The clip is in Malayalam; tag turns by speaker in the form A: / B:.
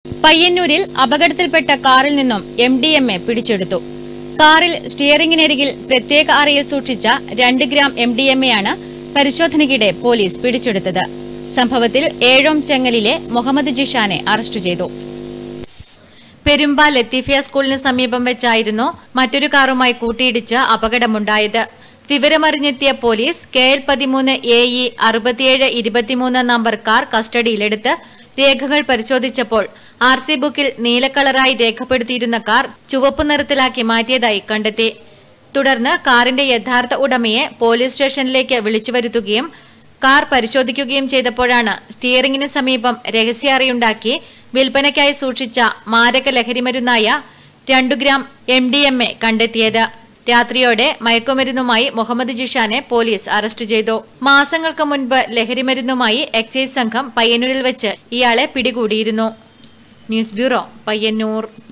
A: പയ്യന്നൂരിൽ അപകടത്തിൽപ്പെട്ട കാറിൽ നിന്നും എം ഡി എം എ പിടിച്ചെടുത്തു കാറിൽ സ്റ്റിയറിംഗിനരികിൽ പ്രത്യേക അറയിൽ സൂക്ഷിച്ച രണ്ട് gram M D M A ആണ് പരിശോധനയ്ക്കിടെ പോലീസ് പിടിച്ചെടുത്തത് സംഭവത്തിൽ ഏഴോം ചെങ്ങലിലെ മുഹമ്മദ് ജിഷാനെ അറസ്റ്റ് ചെയ്തു പെരുമ്പ ലത്തീഫിയ സ്കൂളിന് സമീപം വെച്ചായിരുന്നു മറ്റൊരു കാറുമായി കൂട്ടിയിടിച്ച് അപകടമുണ്ടായത് വിവരമറിഞ്ഞെത്തിയ പോലീസ് കെ എൽ പതിമൂന്ന് എ ഇ അറുപത്തിയേഴ് ഇരുപത്തിമൂന്ന് നമ്പർ കാർ കസ്റ്റഡിയിലെടുത്ത് രേഖകൾ പരിശോധിച്ചപ്പോൾ ആർ സി ബുക്കിൽ നീലക്കളറായി രേഖപ്പെടുത്തിയിരുന്ന കാർ ചുവപ്പ് നിറത്തിലാക്കി മാറ്റിയതായി കണ്ടെത്തി തുടർന്ന് കാറിന്റെ യഥാർത്ഥ ഉടമയെ പോലീസ് സ്റ്റേഷനിലേക്ക് വിളിച്ചു വരുത്തുകയും കാർ പരിശോധിക്കുകയും ചെയ്തപ്പോഴാണ് സ്റ്റിയറിംഗിന് സമീപം രഹസ്യാറിയുണ്ടാക്കി വിൽപ്പനയ്ക്കായി സൂക്ഷിച്ച മാരക ലഹരിമരുന്നായ രണ്ടു gram M D M A കണ്ടെത്തിയത് രാത്രിയോടെ മയക്കുമരുന്നുമായി മുഹമ്മദ് ജിഷാനെ പോലീസ് അറസ്റ്റ് ചെയ്തു മാസങ്ങൾക്ക് മുൻപ് ലഹരിമരുന്നുമായി എക്സൈസ് സംഘം പയ്യന്നൂരിൽ വെച്ച് ഇയാളെ പിടികൂടിയിരുന്നു ന്യൂസ് ബ്യൂറോ പയ്യന്നൂർ